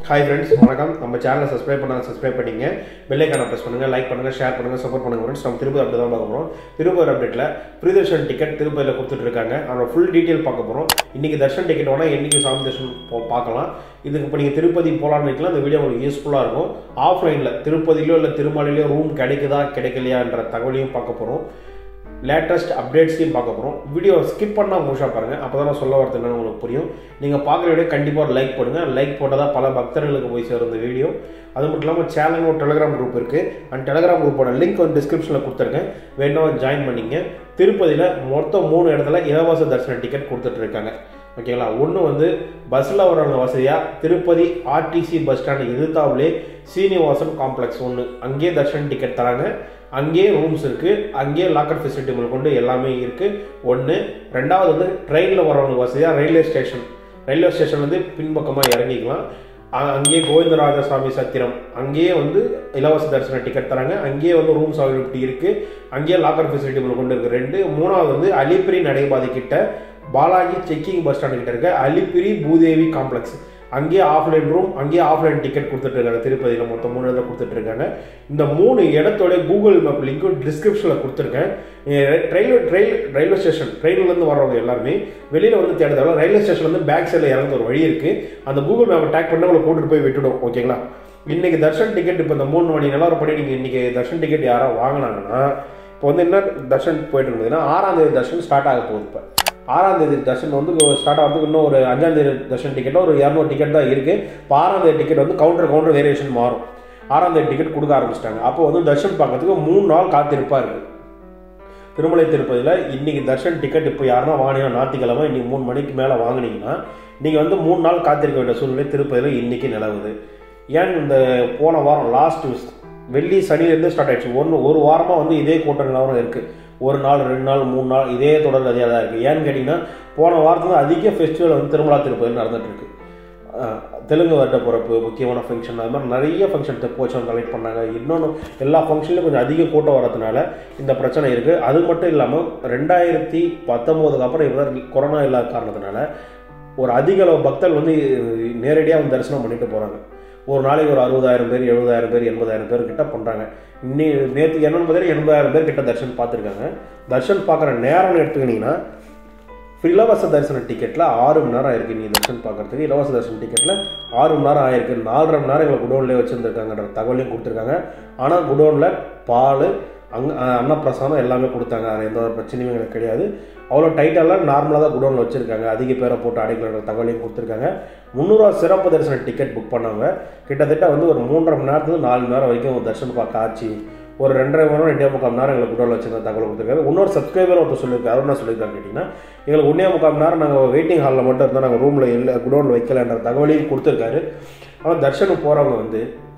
hi friends வணக்கம் நம்ம சேனலை சப்ஸ்கிரைப் பண்ணாங்க சப்ஸ்கிரைப் பண்ணிங்க பெல்லைக்கான ப்ரெஸ் பண்ணுங்கள் லைக் பண்ணுங்கள் ஷேர் பண்ணுங்கள் சப்போர்ட் பண்ணுங்கள் ஃப்ரெண்ட்ஸ் நம்ம திருப்பதி அப்டேட் தான் பார்க்க போகிறோம் திருப்பதி அப்டேட்டில் ஃப்ரீதர்ஷன் டிக்கெட் திருப்பதியில் கொடுத்துட்டு இருக்காங்க அதோட ஃபுல் டீட்டெயில் பார்க்க போகிறோம் இன்றைக்கி தர்ஷன் டிக்கெட் வேணால் என்றைக்கு சாமி தர்ஷன் போ- பார்க்கலாம் இதுக்கு இப்போ நீங்கள் திருப்பதி போகலான்னு நினைக்கலாம் இந்த வீடியோ உங்களுக்கு யூஸ்ஃபுல்லாக இருக்கும் ஆஃப்லைனில் திருப்பதியிலோ இல்லை திருமலையிலோ ரூம் கிடைக்குதா கிடைக்கலையான்ற தகவலையும் பார்க்க போகிறோம் லேட்டஸ்ட் அப்டேட்ஸையும் பார்க்க போகிறோம் வீடியோ ஸ்கிப் பண்ணால் முழுசாக பாருங்கள் அப்போ தான் நான் சொல்ல வரது என்னன்னு உங்களுக்கு புரியும் நீங்கள் பார்க்குற வீடியோ கண்டிப்பாக ஒரு லைக் பண்ணுங்க லைக் போட்டால் தான் பல பக்தர்களுக்கு போய் சேரும் இந்த வீடியோ அது மட்டும் இல்லாமல் சேனல் ஒரு டெலிகிராம் குரூப் இருக்குது அந்த டெலிகிராம் குரூப்போட லிங்க் வந்து டிஸ்கிரிப்ஷனில் கொடுத்துருக்கேன் வேணும் ஜாயின் பண்ணிங்க திருப்பதியில் மொத்தம் மூணு இடத்துல இலவச தரிசன டிக்கெட் கொடுத்துட்ருக்காங்க ஓகேங்களா ஒன்று வந்து பஸ்ஸில் வரவங்க வசதியாக திருப்பதி ஆர்டிசி பஸ் ஸ்டாண்டு எதிர்த்தாவிலே சீனிவாசன் காம்ப்ளெக்ஸ் ஒன்று அங்கேயே தர்ஷன் டிக்கெட் தராங்க அங்கேயே ரூம்ஸ் இருக்குது அங்கேயே லாக்கர் ஃபெசிலிட்டி முதல் கொண்டு எல்லாமே இருக்குது ஒன்று ரெண்டாவது வந்து ட்ரெயினில் வரவங்க வசதியாக ரயில்வே ஸ்டேஷன் ரயில்வே ஸ்டேஷன் வந்து பின்பக்கமாக இறங்கிக்கலாம் அ- அங்கேயே கோவிந்தராஜசாமி சத்திரம் அங்கேயே வந்து இலவச தரிசன டிக்கெட் தராங்க அங்கேயே வந்து ரூம்ஸ் அவைலபிலிட்டி இருக்குது அங்கேயே லாக்கர் ஃபெசிலிட்டி முதல் கொண்டு இருக்குது ரெண்டு மூணாவது வந்து அலிப்பிரி நடைபாதை கிட்ட பாலாஜி செக்கிங் பஸ் ஸ்டாண்டு கிட்ட இருக்க அலிப்பிரி பூதேவி காம்ப்ளெக்ஸ் அங்கேயே ஆஃப்லைன் ரூம் அங்கேயே ஆஃப்லைன் டிக்கெட் கொடுத்துட்டு இருக்காங்க திருப்பதியில் மொத்தம் மூணு இடத்துல கொடுத்துட்டு இருக்காங்க இந்த மூணு இடத்தோட கூகுள் மேப் லிங்க்கும் டிஸ்கிரிப்ஷனில் கொடுத்துருக்கேன் ரயில்வே ட்ரெயின் ரயில்வே ஸ்டேஷன் ட்ரெயின்லேருந்து வர்றவங்க எல்லாருமே வெளியில் வந்து தேட தேவை ரயில்வே ஸ்டேஷன் வந்து பேக் சைடில் இறங்க ஒரு வழி இருக்குது அந்த கூகுள் மேப்பை டேக் பண்ணி உங்களை கூட்டிட்டு போய் விட்டுடும் ஓகேங்களா இன்னைக்கு தர்ஷன் டிக்கெட் இப்போ இந்த மூணு மணி நிலவரம் படி நீங்கள் இன்னைக்கு தர்ஷன் டிக்கெட் யாராவது வாங்கினாங்கன்னா இப்போ வந்து என்ன தர்ஷன் போயிட்டு இருந்ததுன்னா ஆறாம் தேதி தர்ஷன் ஸ்டார்ட் ஆக போகுது இப்போ ஆறாம் தேதி தர்ஷன் வந்து ஸ்டார்ட் ஆகிறதுக்கு இன்னும் ஒரு அஞ்சாம் தேதி தர்ஷன் டிக்கெட் ஒரு இரநூறு டிக்கெட் தான் இருக்குது இப்போ ஆறாம் தேதி டிக்கெட் வந்து கவுண்டர் கவுண்டர் வேரியேஷன் மாறும் ஆறாம் தேதி டிக்கெட் கொடுக்க ஆரம்பிச்சிட்டாங்க அப்போ வந்து தர்ஷன் பார்க்கறதுக்கு மூணு நாள் காத்திருப்பா இருக்கு திருமலை திருப்பதியில் இன்னைக்கு தர்ஷன் டிக்கெட் இப்போ யாருன்னா வாங்கினா ஞாயிற்றுக்கிழமை இன்னைக்கு மூணு மணிக்கு மேலே வாங்குனீங்கன்னா நீங்கள் வந்து மூணு நாள் காத்திருக்க வேண்டிய சூழ்நிலை திருப்பதியில் இன்னைக்கு நிலவுது ஏன் இந்த போன வாரம் லாஸ்ட் வெள்ளி சனிலேருந்து ஸ்டார்ட் ஆயிடுச்சு ஒன்று ஒரு வாரமாக வந்து இதே கூட்ட நிலவரம் இருக்குது ஒரு நாள் ரெண்டு நாள் மூணு நாள் இதே தொடர் கதையாக தான் இருக்குது ஏன்னு கேட்டிங்கன்னா போன வாரத்தில் அதிக ஃபெஸ்டிவல் வந்து திருமலா திருப்பதியில் நடந்துட்டு இருக்கு அஹ் தெலுங்கு வருட பிறப்பு முக்கியமான ஃபங்க்ஷன் அது மாதிரி நிறைய ஃபங்க்ஷன் தெப்போச்சம் கலெக்ட் பண்ணாங்க இன்னொன்று எல்லா ஃபங்க்ஷன்லையும் கொஞ்சம் அதிக கூட்டம் வரதுனால இந்த பிரச்சனை இருக்குது அது மட்டும் இல்லாமல் ரெண்டாயிரத்தி பத்தொம்போதுக்கு அப்புறம் இவர் கொரோனா இல்லாத காரணத்தினால ஒரு அதிக அளவு பக்தர்கள் வந்து நேரடியாக வந்து தரிசனம் பண்ணிட்டு போகிறாங்க ஒரு நாளைக்கு ஒரு அறுபதாயிரம் பேர் எழுபதாயிரம் பேர் எண்பதாயிரம் பேர் கிட்ட பண்ணுறாங்க இன்னி நேற்று என்னன்னு பார்த்தீங்கன்னா எண்பதாயிரம் பேர் கிட்ட தர்ஷன் பார்த்துருக்காங்க தர்ஷன் பார்க்குற நேரம்னு எடுத்துக்கிட்டிங்கன்னா இலவச தரிசன டிக்கெட்டில் ஆறு மணி நேரம் ஆயிருக்கு நீ தரிசனம் பார்க்கறதுக்கு இலவச தரிசன டிக்கெட்டில் ஆறு மணி நேரம் ஆயிருக்கு நாலரை மணி நேரம் எங்களை குடோன்லேயே வச்சுருந்துருக்காங்கன்ற தகவலையும் கொடுத்துருக்காங்க ஆனால் குடோனில் பால் அங்கே அன்னப்பிரசாதம் எல்லாமே கொடுத்தாங்க அது எந்த ஒரு பிரச்சனையும் எங்களுக்கு கிடையாது அவ்வளோ டைட்டெல்லாம் நார்மலாக தான் குடோனில் வச்சுருக்காங்க அதிக பேரை போட்டு அடைக்கலன்ற தகவலையும் கொடுத்துருக்காங்க முந்நூறுவா சிறப்பு தரிசன டிக்கெட் புக் பண்ணவங்க கிட்டத்தட்ட வந்து ஒரு மூன்றரை மணி நேரத்துலேருந்து நாலு மணி நேரம் வரைக்கும் தரிசனம் பார்க்க ஆச்சு ஒரு ரெண்டரை மணி நேரம் ரெண்டே முக்கால் மணி நேரம் எங்களுக்கு குடோனில் வச்சிருந்த தகவல் கொடுத்துருக்காரு இன்னொரு சப்ஸ்கிரைபர் ஒருத்தர் சொல்லியிருக்காரு அவர் என்ன சொல்லியிருக்காரு கேட்டிங்கன்னா எங்களுக்கு ஒன்றே முக்கால் மணி நேரம் நாங்கள் வெயிட்டிங் ஹாலில் மட்டும் இருந்தால் நாங்கள் ரூமில் இல்லை குடோனில் வைக்கலன்ற தகவலையும் கொடுத்துருக்காரு ஆனால் தர்ஷனுக்கு போகிறவங்க வந்து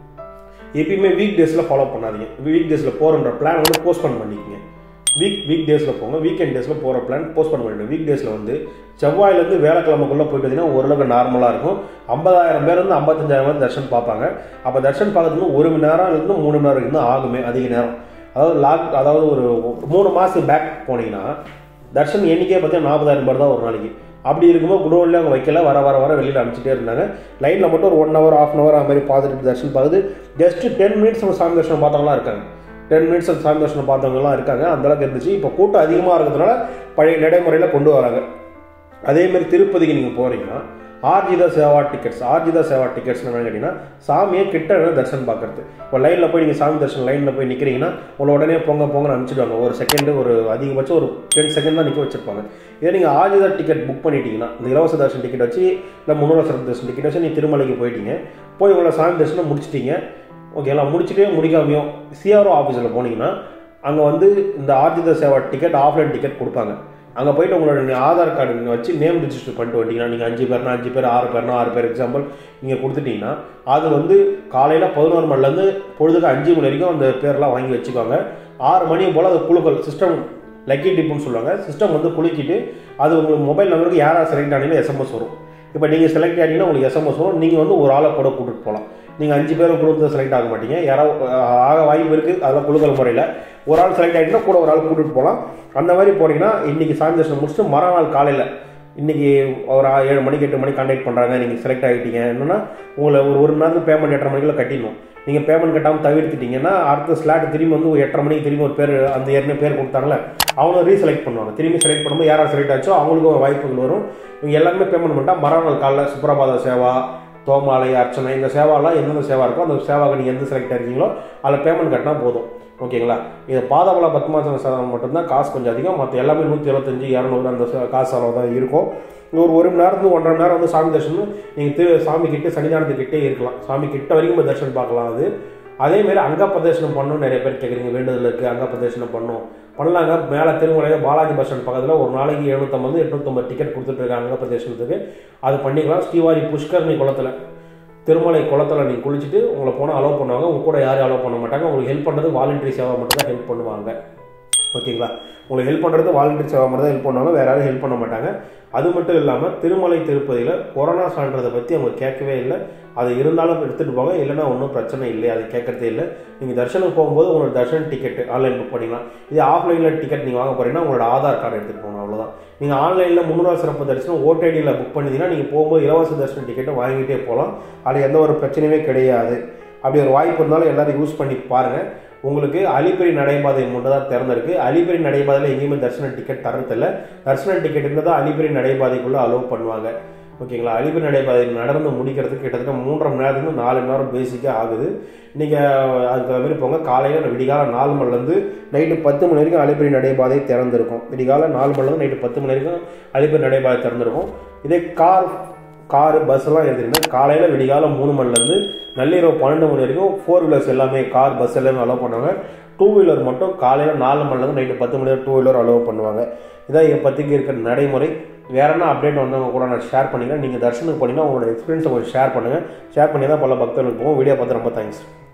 எப்பயுமே வீக் டேஸில் ஃபாலோ பண்ணாதீங்க வீக் டேஸில் போகிறன்ற பிளான் வந்து போஸ்ட்போன் பண்ணிக்கங்க வீக் வீக் டேஸில் போங்க வீக்கெண்ட் டேஸில் போகிற பிளான் போஸ்ட்போன் பண்ணிடுங்க வீக் டேஸில் வந்து செவ்வாயிலேருந்து வேலைக்கிழமைக்குள்ளே போயிட்டு பார்த்தீங்கன்னா ஓரளவுக்கு நார்மலாக இருக்கும் ஐம்பதாயிரம் பேர் வந்து ஐம்பத்தஞ்சாயிரம் பேர் தர்ஷன் பார்ப்பாங்க அப்போ தர்ஷன் பார்க்கறதுக்கு ஒரு மணி நேரம் இருந்து மூணு மணி நேரம் வரைக்கும் தான் ஆகுமே அதிக நேரம் அதாவது லாக் அதாவது ஒரு மூணு மாதத்துக்கு பேக் போனீங்கன்னா தர்ஷன் எண்ணிக்கையே பார்த்தீங்கன்னா நாற்பதாயிரம் பேர் தான் ஒரு நாளைக்கு அப்படி இருக்கும்போது குடோன்லேயே அவங்க வைக்கல வர வர வர வெளியில் அனுப்பிச்சிட்டே இருந்தாங்க லைனில் மட்டும் ஒரு one hour half an hour அது மாதிரி பார்த்துட்டு தர்ஷன் பார்க்குது ஜஸ்ட் டென் மினிட்ஸ் அவங்க சாமி தர்ஷனம் பார்த்தவங்களாம் இருக்காங்க டென் மினிட்ஸ் சாமி தர்ஷனம் பார்த்தவங்கலாம் இருக்காங்க அந்த அளவுக்கு இருந்துச்சு இப்போ கூட்டம் அதிகமாக இருக்கிறதுனால பழைய நடைமுறையில் கொண்டு வராங்க அதே மாதிரி திருப்பதிக்கு நீங்கள் போகிறீங்கன்னா ஆர்ஜிதா சேவா டிக்கெட்ஸ் ஆர்ஜிதா சேவா டிக்கெட்ஸ் என்ன கேட்டிங்கன்னா சாமியை கிட்ட இருந்து தரிசனம் பார்க்கறது இப்போ லைனில் போய் நீங்கள் சாமி தரிசனம் லைனில் போய் நிற்கிறீங்கன்னா உங்களை உடனே பொங்க பொங்கன்னு அனுப்பிச்சிடுவாங்க ஒரு செகண்டு ஒரு அதிகபட்சம் ஒரு டென் செகண்ட் தான் நிற்க வச்சிருப்பாங்க இதே நீங்கள் ஆர்ஜிதா டிக்கெட் புக் பண்ணிட்டீங்கன்னா இந்த இலவச தரிசன டிக்கெட் வச்சு இல்லை முன்னூறு சிறப்பு தரிசன டிக்கெட் வச்சு நீங்கள் திருமலைக்கு போயிட்டீங்க போய் உங்களை சாமி தரிசனம் முடிச்சிட்டீங்க ஓகேங்களா முடிச்சுட்டே முடிக்காமையோ சிஆர்ஓ ஆஃபீஸில் போனீங்கன்னா அங்கே வந்து இந்த Arjitha Seva ticket offline ticket கொடுப்பாங்க அங்கே போயிட்டு உங்களோட நீ ஆதார் கார்டு நீங்கள் வச்சு நேம் ரிஜிஸ்டர் பண்ணிட்டு வந்தீங்கன்னா நீங்கள் அஞ்சு பேர்னா அஞ்சு பேர் ஆறு பேர்னா ஆறு பேர் எக்ஸாம்பிள் நீங்கள் கொடுத்துட்டீங்கன்னா அது வந்து காலையில் பதினோரு மணிலேருந்து பொழுதுக்கு அஞ்சு மணி வரைக்கும் அந்த பேர்லாம் வாங்கி வச்சுக்கோங்க ஆறு மணி போல் அது குழுக்கள் சிஸ்டம் லக்கி டிப்புன்னு சொல்லுவாங்க சிஸ்டம் வந்து குலுக்கிட்டு அது உங்களுக்கு மொபைல் நம்பருக்கு யாராவது செலக்ட் ஆனீங்கன்னா எஸ்எம்எஸ் வரும் இப்போ நீங்கள் செலக்ட் ஆனீங்கன்னா உங்களுக்கு எஸ்எம்எஸ் வரும் நீங்கள் வந்து ஒரு ஆளை கூட கூட்டிட்டு போகலாம் நீங்கள் அஞ்சு பேரும் குடும்பத்தை செலக்ட் ஆக மாட்டீங்க யாராவது அஹ், ஆக வாய்ப்பு இருக்குது அதெல்லாம் குழுக்கள் முறையில் ஒரு ஆள் செலக்ட் ஆகிட்டுனா கூட ஒரு ஆள் கூட்டிட்டு போகலாம் அந்த மாதிரி போனீங்கன்னா இன்னைக்கு சாமி தரிசனம் முடிச்சுட்டு மறுநாள் காலையில் இன்றைக்கி ஒரு ஆ- ஏழு மணிக்கு எட்டு மணிக்கு கான்டாக்ட் பண்ணுறாங்க நீங்கள் செலக்ட் ஆகிட்டீங்க என்னன்னா உங்களை ஒரு ஒரு மணி நேரத்துக்கு பேமெண்ட் எட்டரை மணிக்குள்ள கட்டிடணும் நீங்கள் பேமெண்ட் கட்டாமல் தவிர்த்துட்டீங்கன்னா அடுத்த ஸ்லாட் திரும்பி வந்து ஒரு எட்டரை மணிக்கு திரும்பி ஒரு பேர் அந்த ஏற்கனவே பேர் கொடுத்தாங்களே அவங்களும் ரீசெலக்ட் பண்ணுவாங்க திரும்பி செலக்ட் பண்ணும்போது யார் யார் செலக்ட் ஆச்சோ அவங்களுக்கும் வாய்ப்புகள் வரும் இவங்க எல்லாருமே பேமெண்ட் பண்ணிட்டா மறுநாள் காலைல சுப்ரபாத சேவா தோமாலை அர்ச்சனை இந்த சேவாலாம் எந்தெந்த சேவா இருக்கோ அந்த சேவாக்கு நீங்கள் எந்த செலக்ட் ஆயிருக்கீங்களோ அதில் பேமெண்ட் கட்டினா போதும் ஓகேங்களா இது பாதாபலா பத்மாசன சேவை மட்டும்தான் காசு கொஞ்சம் அதிகம் மற்ற எல்லாமே நூற்றி எழுபத்தஞ்சு இரநூறு அந்த சே- காசு அளவு தான் இருக்கும் ஒரு ஒரு மணி நேரத்துக்கு ஒன்றரை மணி நேரம் வந்து சாமி தரிசனம் நீங்கள் திரு சாமி கிட்ட சன்னிதானத்துக்கிட்டே இருக்கலாம் சாமி கிட்ட வரைக்கும் போய் தரிசனம் பார்க்கலாம் அது அதே மாதிரி அங்க பிரதேசனம் பண்ணணும் நிறைய பேர் கேட்குறீங்க வேண்டுதல் இருக்குது அங்க பிரதேசனம் பண்ணணும் பண்ணலாங்க மேலே திருமலையில் பாலாஜி பஸ் ஸ்டாண்ட் பக்கத்தில் ஒரு நாளைக்கு எழுநூற்றம்பது எட்நூற்றம்பது டிக்கெட் கொடுத்துட்ருக்காங்க அங்க பிரதேசனத்துக்கு அது பண்ணிக்கலாம் ஸ்ரீவாரி புஷ்கரணி குளத்தில் திருமலை குளத்தில் நீங்கள் குளிச்சுட்டு உங்களை போனால் அலோவ் பண்ணுவாங்க உங்க கூட யாரும் அலோவ் பண்ண மாட்டாங்க உங்களுக்கு ஹெல்ப் பண்ணுறது வாலண்டரி சேவா மட்டும் தான் ஹெல்ப் பண்ணுவாங்க ஓகேங்களா உங்களுக்கு ஹெல்ப் பண்ணுறது வாலண்டரி சேவா மட்டும் தான் ஹெல்ப் பண்ணுவாங்க வேற யாரும் ஹெல்ப் பண்ண மாட்டாங்க அது மட்டும் இல்லாமல் திருமலை திருப்பதியில் கொரோனா சான்றதை பற்றி அவங்க கேட்கவே இல்லை அது இருந்தாலும் எடுத்துகிட்டு போங்க இல்லைன்னா ஒன்றும் பிரச்சனை இல்லை அது கேட்கறதே இல்லை நீங்கள் தர்ஷனுக்கு போகும்போது உங்களோட தர்ஷன் டிக்கெட் ஆன்லைன் புக் பண்ணிக்கலாம் இது ஆஃப்லைனில் டிக்கெட் நீங்கள் வாங்க போறீங்கன்னா உங்களோட ஆதார் கார்டு எடுத்துகிட்டு போகணும் அவ்வளோதான் நீங்கள் ஆன்லைனில் முந்நூறு சிறப்பு தரிசனம் ஓடிடியில் புக் பண்ணிட்டீங்கன்னா நீங்கள் போகும்போது இலவச தரிசன டிக்கெட்டை வாங்கிட்டே போகலாம் அது எந்த ஒரு பிரச்சனையுமே கிடையாது அப்படி ஒரு வாய்ப்பு இருந்தாலும் எல்லாரும் யூஸ் பண்ணி பாருங்கள் உங்களுக்கு அலிபெரி நடைபாதை மட்டும் தான் திறந்திருக்கு அலிபெரி நடைபாதையில் எங்கேயுமே தரிசன டிக்கெட் தரதில்ல தரிசன டிக்கெட் இருந்தால் தான் அலிபெரி நடைபாதைக்குள்ளே அலோவ் பண்ணுவாங்க ஓகேங்களா அலிபெரி நடைபாதை நடந்து முடிக்கிறதுக்கு கிட்டத்தட்ட மூன்றரை மணி நேரத்துலேருந்து நாலு மணி நேரம் பேசிக்காக ஆகுது நீங்கள் அதுக்கு தகுந்த மாதிரி போங்க காலையில் விடிகால நாலு மணிலேருந்து நைட்டு பத்து மணி வரைக்கும் அலிபெரி நடைபாதை திறந்திருக்கும் விடிகால நாலு மணிலேருந்து நைட்டு பத்து மணி வரைக்கும் அலிபெரி நடைபாதை திறந்திருக்கும் இதே கார் காரு பஸ்ஸெல்லாம் எடுத்துக்கிட்டீங்கன்னா காலையில் விடிகாலம் மூணு மணிலேருந்து நள்ளிரவு பன்னெண்டு மணி வரைக்கும் ஃபோர் வீலர்ஸ் எல்லாமே கார் பஸ் எல்லாமே அலோவ் பண்ணுவாங்க டூ வீலர் மட்டும் காலையில் நாலு மணிலேருந்து நைட்டு பத்து மணி வரைக்கும் டூ வீலர் அலோவ் பண்ணுவாங்க இதான் இப்போதைக்கு இருக்கிற நடைமுறை வேற என்ன அப்டேட் வந்தவங்க கூட நான் ஷேர் பண்ணிக்கிறேன் நீங்கள் தர்ஷனுக்கு போனீங்கன்னா உங்களோட எக்ஸ்பீரியன்ஸை கொஞ்சம் ஷேர் பண்ணுங்கள் ஷேர் பண்ணி தான் பல பக்தர்களுக்கு போகும் வீடியோ பார்த்து ரொம்ப தேங்க்ஸ்